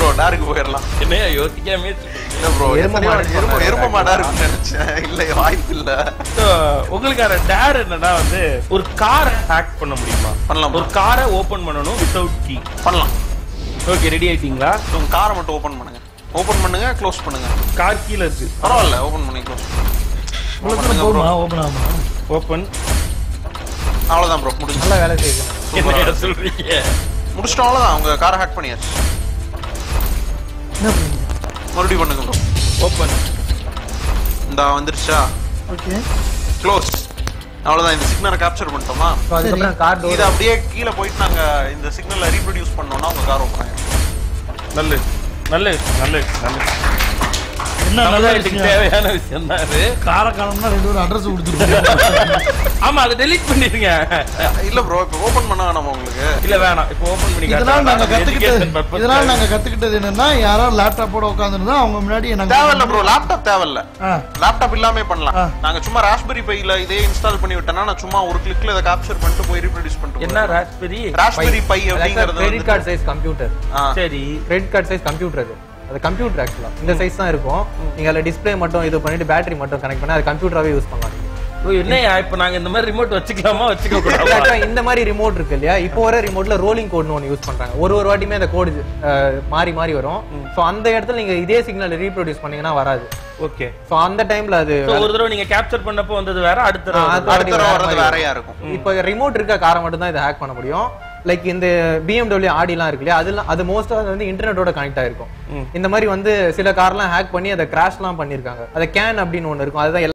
Bro டாருக்கு போயிடலாம் என்னையா யோசிக்காமே இல்ல ப்ரோ எரும மாடு எரும எரும மாடா இருக்குன்னு நினைச்சேன் இல்ல வாய்ப்பு இல்ல உங்களுக்கான டேர் என்னன்னா வந்து ஒரு காரை ஹேக் பண்ண முடியுமா பண்ணலாம் ஒரு காரை ஓபன் பண்ணணும் வித்தவுட் கீ பண்ணலாம் ஓகே ரெடி ஆயிட்டீங்களா உங்க காரை மட்டும் ஓபன் பண்ணுங்க ஓபன் பண்ணுங்க க்ளோஸ் பண்ணுங்க கார் கீழ இருக்கு பரவாயில்ல ஓபன் பண்ணி க்ளோஸ் உங்களுக்கு போகுமா ஓப்பன் ஆகுமா ஓபன் அவ்வளவுதான் ப்ரோ முடிஞ்சு நல்லா வேலை செய்யுது என்ன சொல்றீங்க முடிச்சிட்டோம் அவ்வளவுதான் உங்க காரை ஹேக் பண்ணியாச்சு என்ன பண்ணீங்க மறுபடியும் பண்ணுங்க ப்ரோ ஓபன் இந்த வந்துருச்சா ஓகே க்ளோஸ் அவ்வளவுதான் இந்த சிக்னலை கேப்சர் பண்ணிட்டோமா ஸோ அதுக்கப்புறம் கார் இது அப்படியே கீழே போயிட்டு நாங்க இந்த சிக்னலை ரீப்ரொடியூஸ் பண்ணோம்னா உங்க கார் ஓப்பன் ஆயிடும் நல்லது நல்லது நல்லது நல்லது என்ன நல்ல தமிழ்நாட்டுக்கு விஷயம் தேவையான விஷயம் தான் அது காரக்காலம்னா ரெண்டு பேரும் அட்ரஸ் கொடுத்துருக்கோம் ஆமா அதை டெலீட் பண்ணிருங்க இல்ல ப்ரோ இப்போ ஓபன் பண்ண வேணாமா உங்களுக்கு இல்ல வேணாம் இப்போ ஓபன் பண்ணி இதனால நாங்க கத்துக்கிட்டது கத்துக்கிட்டது இதனால நாங்க கத்துக்கிட்டது என்னன்னா யாராவது லேப்டாப்போட உட்காந்துருந்தா அவங்க முன்னாடி நாங்க தேவையில்ல ப்ரோ லேப்டாப் தேவையில்ல ஆ, லேப்டாப் இல்லாம பண்ணலாம் ஆ. நாங்க சும்மா ராஸ்பெரி பைல இதே இன்ஸ்டால் பண்ணி விட்டேன்னா நான் சும்மா ஒரு கிளிக்ல இதை கேப்சர் பண்ணிட்டு போய் ரீப்ரொடியூஸ் பண்ணிட்டு என்ன ராஸ்பெரி ராஸ்பெரி பை அப்படிங்கிறது கிரெடிட் வந்து- கார்டு சைஸ் கம்ப்யூட்டர் ஆ. சரி கிரெடிட் கார்டு சைஸ் கம்ப்யூட்டர் அது அது கம்ப்யூட்டர் ஆக்சுவலா இந்த சைஸ் தான் இருக்கும் நீங்க அதுல டிஸ்ப்ளே மட்டும் இது பண்ணிட்டு பேட்டரி மட்டும் கனெக்ட் பண்ணி அது கம்ப்யூட்டராவே யூஸ் பண்ணலாம் ஓ, என்னய்யா இப்ப நாங்க இந்த மாதிரி ரிமோட் வச்சுக்கலாமா வச்சுக்க கூடாதா Actually, இந்த மாதிரி ரிமோட் இருக்கு இல்லையா இப்போ வர ரிமோட்ல ரோலிங் கோட்னு ஒன்று யூஸ் பண்றாங்க ஒரு ஒரு வாட்டியுமே அந்த கோடு மாறி மாறி வரும் ஸோ அந்த இடத்துல நீங்க இதே சிக்னல் ரீப்ரொடியூஸ் பண்ணீங்கன்னா வராது ஓகே ஸோ அந்த டைம்ல அது சோ ஒரு தடவை நீங்க கேப்சர் பண்ணப்போ வந்தது வேற அடுத்த ஆ, தடவை அது வந்தது அடுத்த வேற தடவை மாதிரி வர்றது வரும். வேறையா இருக்கும் இப்போ ரிமோட் இருக்க காரை மட்டும் தான் இதை ஹேக் பண்ண முடியும் லைக் இந்த பிஎம்டபிள்யூ ஆடிலாம் இருக்கு இல்லையா அதெல்லாம் அது மோஸ்டா வந்து இன்டர்நெட்டோட கனெக்ட் ஆயிருக்கும் இந்த மாதிரி வந்து சில கார்லாம் ஹேக் பண்ணி அதை கிராஷ்லாம் பண்ணிருக்காங்க அதை கேன் அப்படின்னு ஒன்று இருக்கும் அதுதான்